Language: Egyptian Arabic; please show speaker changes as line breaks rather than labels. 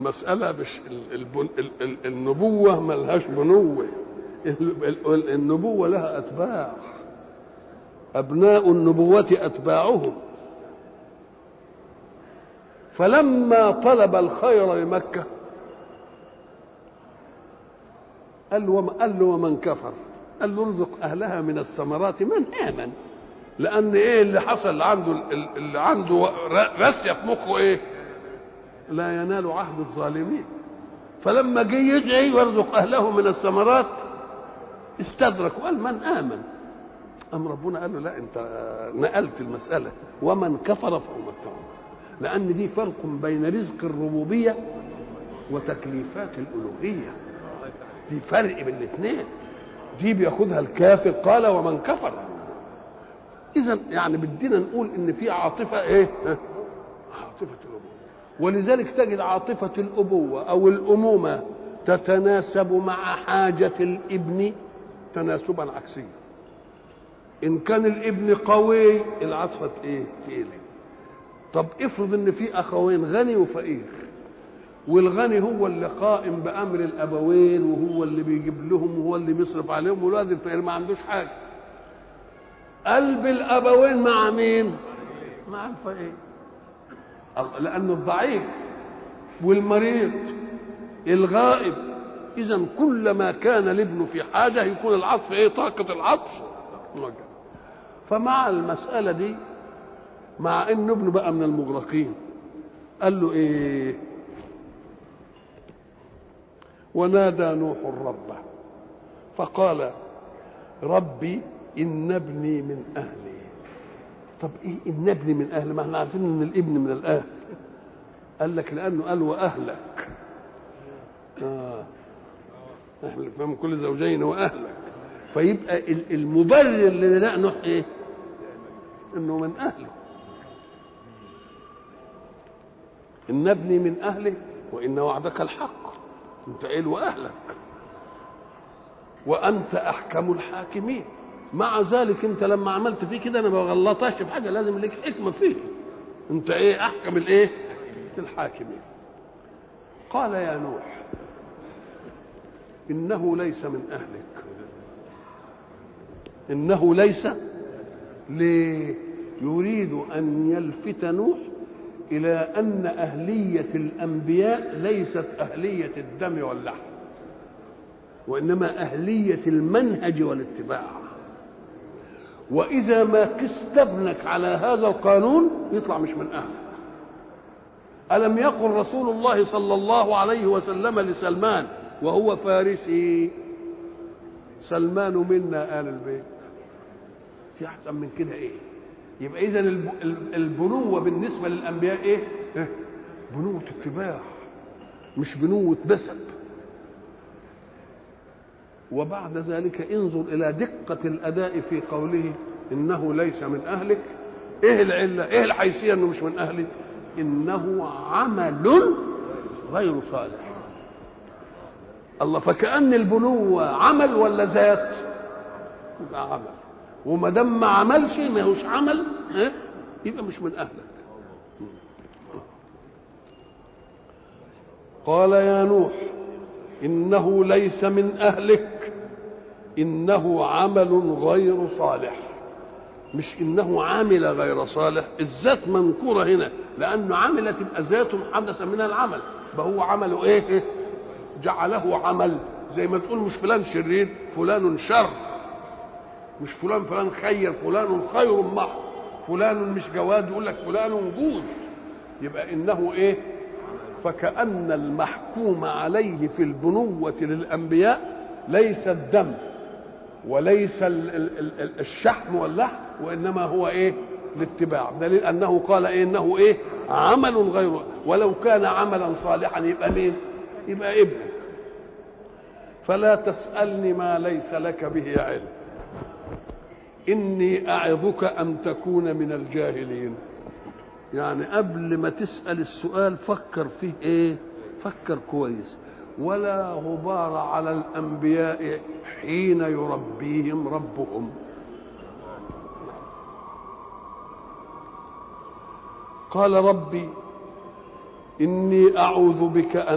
مسألة مش ال- البن- ال- ال- النبوة ملهاش بنوة ال- ال- النبوة لها أتباع أبناء النبوة أتباعهم فلما طلب الخير لمكة قال له وم- قال له ومن كفر قال له ارزق أهلها من الثمرات من آمن لأن إيه اللي حصل عنده ال- اللي عنده ر- راسية في مخه إيه لا ينال عهد الظالمين فلما جه يدعي ويرزق اهله من الثمرات استدرك وقال من امن ام ربنا قال له لا انت نقلت المساله ومن كفر فامتعه لان دي فرق بين رزق الربوبيه وتكليفات الالوهيه دي فرق بين الاثنين دي بياخدها الكافر قال ومن كفر اذا يعني بدينا نقول ان في عاطفه ايه عاطفه الابوه ولذلك تجد عاطفه الابوه او الامومه تتناسب مع حاجه الابن تناسبا عكسيا ان كان الابن قوي العاطفه ايه تقيله طب افرض ان في اخوين غني وفقير والغني هو اللي قائم بامر الابوين وهو اللي بيجيب لهم وهو اللي بيصرف عليهم والواد الفقير ما عندوش حاجه قلب الابوين مع مين مع الفقير الله- لانه الضعيف والمريض الغائب اذا كلما كان الابن في حاجه يكون العطف ايه طاقه العطف موجهة. فمع المساله دي مع ان ابنه بقى من المغرقين قال له ايه ونادى نوح ربه فقال ربي ان ابني من اهلي طب ايه ان ابني من اهلي ما احنا عارفين ان الابن من الاهل قال لك لانه قال واهلك اه اهلك فهم كل زوجين واهلك فيبقى ال- المبرر لنداء نوح ايه انه من اهله ان ابني من اهله وان وعدك الحق انت قايل واهلك وانت احكم الحاكمين مع ذلك انت لما عملت فيه كده انا ما بغلطهاش في حاجه لازم لك حكمه فيه انت ايه احكم الايه الحاكمين قال يا نوح انه ليس من اهلك انه ليس ليه يريد ان يلفت نوح الى ان اهليه الانبياء ليست اهليه الدم واللحم وانما اهليه المنهج والاتباع واذا ما قست ابنك على هذا القانون يطلع مش من اهلك الم يقل رسول الله صلى الله عليه وسلم لسلمان وهو فارسي سلمان منا ال البيت في احسن من كده ايه يبقى اذا الب- الب- البنوه بالنسبه للانبياء ايه إيه؟ بنوه اتباع مش بنوه نسب وبعد ذلك انظر الى دقه الاداء في قوله انه ليس من اهلك ايه العله ايه الحيثيه انه مش من اهلك انه عمل غير صالح الله فكأن البنوة عمل ولا ذات يبقى عمل وما دام ما عملش ما هوش عمل إيه؟ يبقى مش من اهلك قال يا نوح انه ليس من اهلك انه عمل غير صالح مش انه عامل غير صالح الذات منكوره هنا لانه عمل تبقى ذات حدث منها العمل فهو عمله ايه إيه؟ جعله عمل زي ما تقول مش فلان شرير فلان شر مش فلان فلان خير فلان خير محض فلان مش جواد يقول لك فلان جود يبقى انه ايه فكأن المحكوم عليه في البنوة للأنبياء ليس الدم وليس ال- ال- ال- ال- الشحم واللحم وإنما هو إيه الاتباع دليل أنه قال إيه إنه إيه عمل غير ولو كان عملا صالحا يبقى مين يبقى ابنك فلا تسألني ما ليس لك به علم إني أعظك أن تكون من الجاهلين يعني قبل ما تسأل السؤال فكر فيه ايه فكر كويس ولا غبار على الأنبياء حين يربيهم ربهم قال ربي إني أعوذ بك أن